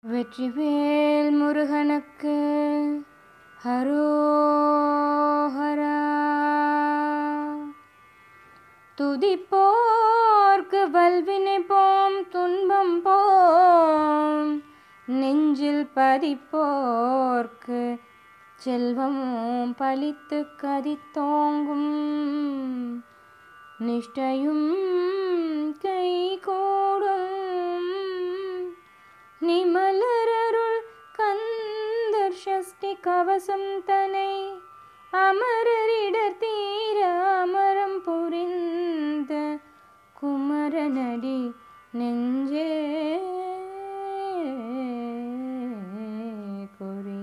வெற்றிவேல் முருகனுக்கு ஹரோஹரா துதிப்போர்க்கு வல்வினை போம் துன்பம் போம் நெஞ்சில் பதிப்போர்க்கு செல்வம் பலித்து கதித்தோங்கும் நிஷ்டையும் கை கூடும் நிமலரருள் கந்தர் சஷ்டி கவசம் தனை அமரரிடர் தீர அமரம் புரிந்த குமரனடி நெஞ்சே குறி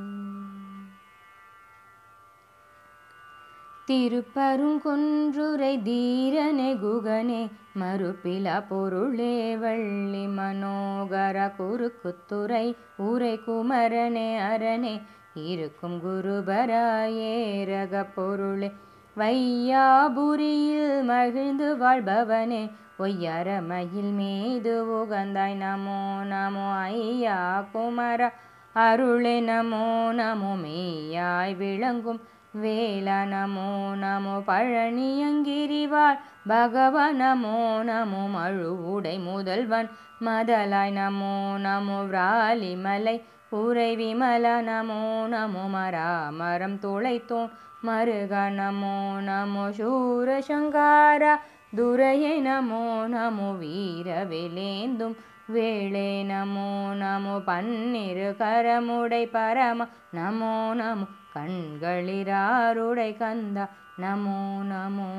திருப்பருங்குன்றுரை தீரனே குகனே மறுப்பிலா பொருளே வள்ளி மனோகர குறுக்குத்துறை உரை குமரனே அரணே இருக்கும் குருபராயேரக பொருளே வையாபுரியில் மகிழ்ந்து வாழ்பவனே ஒய்யரமயில் மீது உகந்தாய் நமோ நமோ ஐயா குமர அருளே நமோ நமோ மெய்யாய் விளங்கும் வேல நமோ நமோ பழனியங்கிரிவாள் பகவ நமோ நமோ மழுவுடை முதல்வன் மதலாய் நமோ நமோ விராலிமலை உரை விமல நமோ நமோ மராமரம் துளைத்தோன் மருக நமோ நமோ சூரசங்காரா துரையே நமோ நமோ வீரவிலேந்தும் வேளே நமோ நமோ பன்னிரு கரமுடை பரம நமோ நமோ கண்களிராருடை கந்தா நமோ நமோ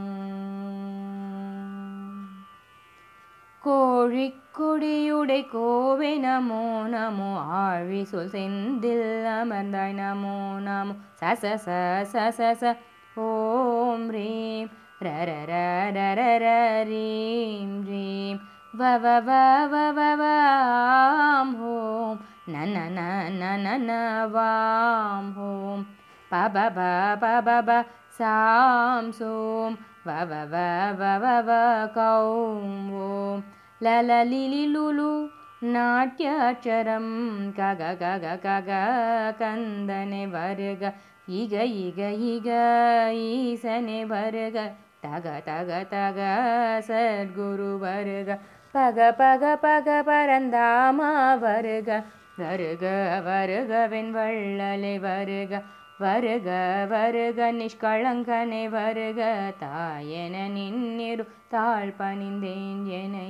கோழிக்கொடியுடை கோவை நமோ நமோ ஆழி சொல் செந்தில் அமர்ந்தாய் நமோ நமோ சச ச ச ச ச ஓம் ரீம் ரர ரர ரர ரீம் ரீம் வ வ வ வ வ வாம் ஹோம் ந ந ந ந ந ந வாம் ஹோம் ப ப ப ப ப ப சாம் சோம் வ வ வ வ வ வ கௌம் ஓம் ல ல லி லி லு லு நாட்டியாட்சரம் கக கக கக கந்தனை வருக இக இக இக ஈசனே வருக தக தக தக சத்குரு வருக பக பக பக பரந்தாமா வருக வருக வருகவென் வள்ளலை வருக வருக வருக நிஷ்களங்கனை வருக தாயென நின்னிரு தாழ் பணிந்தேன் எனை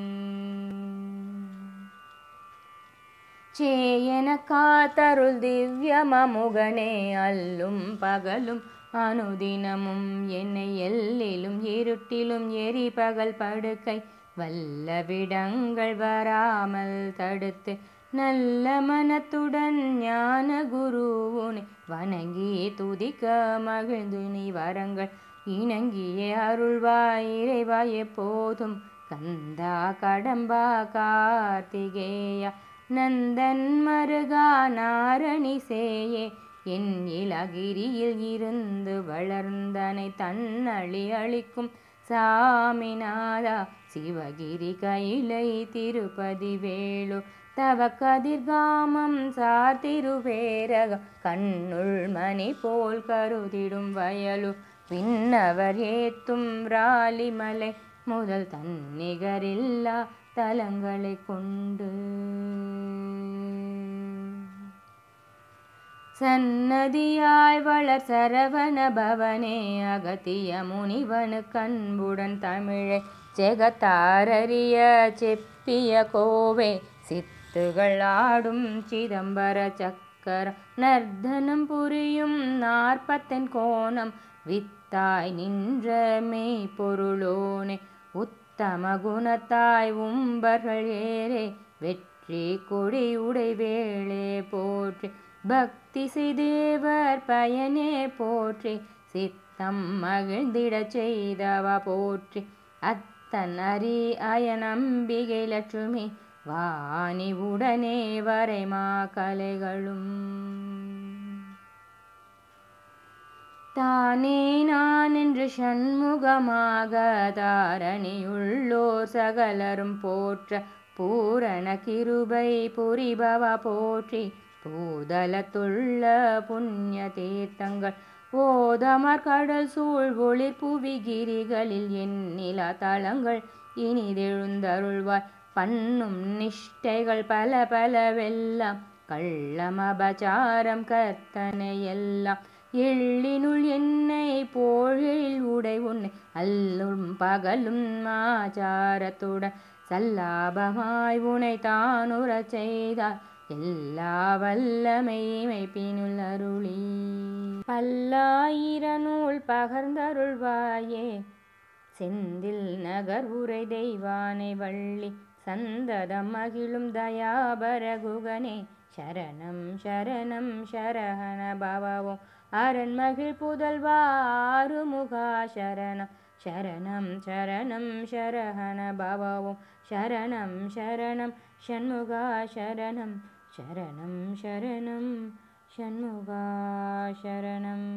சேயன காத்தருள் திவ்யமமுகனே அல்லும் பகலும் அனுதினமும் என்னை எல்லிலும் இருட்டிலும் எரி பகல் படுக்கை வல்ல விடங்கள் வராமல் தடுத்து நல்ல மனத்துடன் ஞான குருவுனை வணங்கி துதிக்க மகிழ்ந்து நீ வரங்கள் இணங்கியே அருள்வாய் இறைவாய் எப்போதும் கந்தா கடம்பா கார்த்திகேயா நந்தன் மருகா நாரணி சேயே என் இலகிரியில் இருந்து வளர்ந்தனை தன்னழி அளிக்கும் சாமிநாதா சிவகிரி கைலை திருப்பதி வேலு தவ கதிர்காமம் சாத்திருவேரகம் கண்ணுள் மணி போல் கருதிடும் வயலு பின்னவர் ஏத்தும் ராலிமலை முதல் தன்னிகரில்லா தலங்களை கொண்டு சன்னதியாய் வளர் சரவண பவனே அகத்திய முனிவனு கண்புடன் தமிழை ஜெகத்தாரறிய செப்பிய கோவே சித்துகள் ஆடும் சிதம்பர சக்கர நர்தனம் புரியும் நாற்பத்தன் கோணம் வித்தாய் நின்ற மெய் பொருளோனே உத்தம குணத்தாய் உம்பர்கள் ஏரே வெற்றி கொடியுடை வேளே போற்றி பக்தி செய்தேவர் பயனே போற்றி சித்தம் மகிழ்ந்திடச் செய்தவ போற்றி அத்தன் அரி அயநம்பிகை லட்சுமி வாணி உடனே வரைமா கலைகளும் தானே நான் என்று சண்முகமாக தாரணியுள்ளோர் சகலரும் போற்ற பூரண கிருபை புரிபவ போற்றி பூதலத்துள்ள புண்ணிய தீர்த்தங்கள் ஓதமர் கடல் சூழ் ஒளிர் புவிகிரிகளில் எண்ணிலா தலங்கள் இனிதெழுந்தருள்வாய் பண்ணும் நிஷ்டைகள் பல பலவெல்லாம் கள்ளமபச்சாரம் கர்த்தனை எல்லாம் எள்ளினுள் என்னை போழில் உடை உன்னை அல்லும் பகலும் ஆச்சாரத்துடன் சல்லாபமாய் உனை தானுறச் செய்தார் எல்லா வல்லமைமை பினுள் அருளி பல்லாயிர நூல் பகர்ந்தருள்வாயே செந்தில் நகர் உரை தெய்வானை வள்ளி சந்ததம் மகிழும் தயாபர குகனே சரணம் சரணம் சரஹண பவவோம் அரண்மகிழ் புதல்வா ஆறுமுகா சரணம் சரணம் சரணம் சரஹண பவவோம் சரணம் சரணம் ஷண்முகா சரணம் சரணம் சரணம் ஷண்முகா சரணம்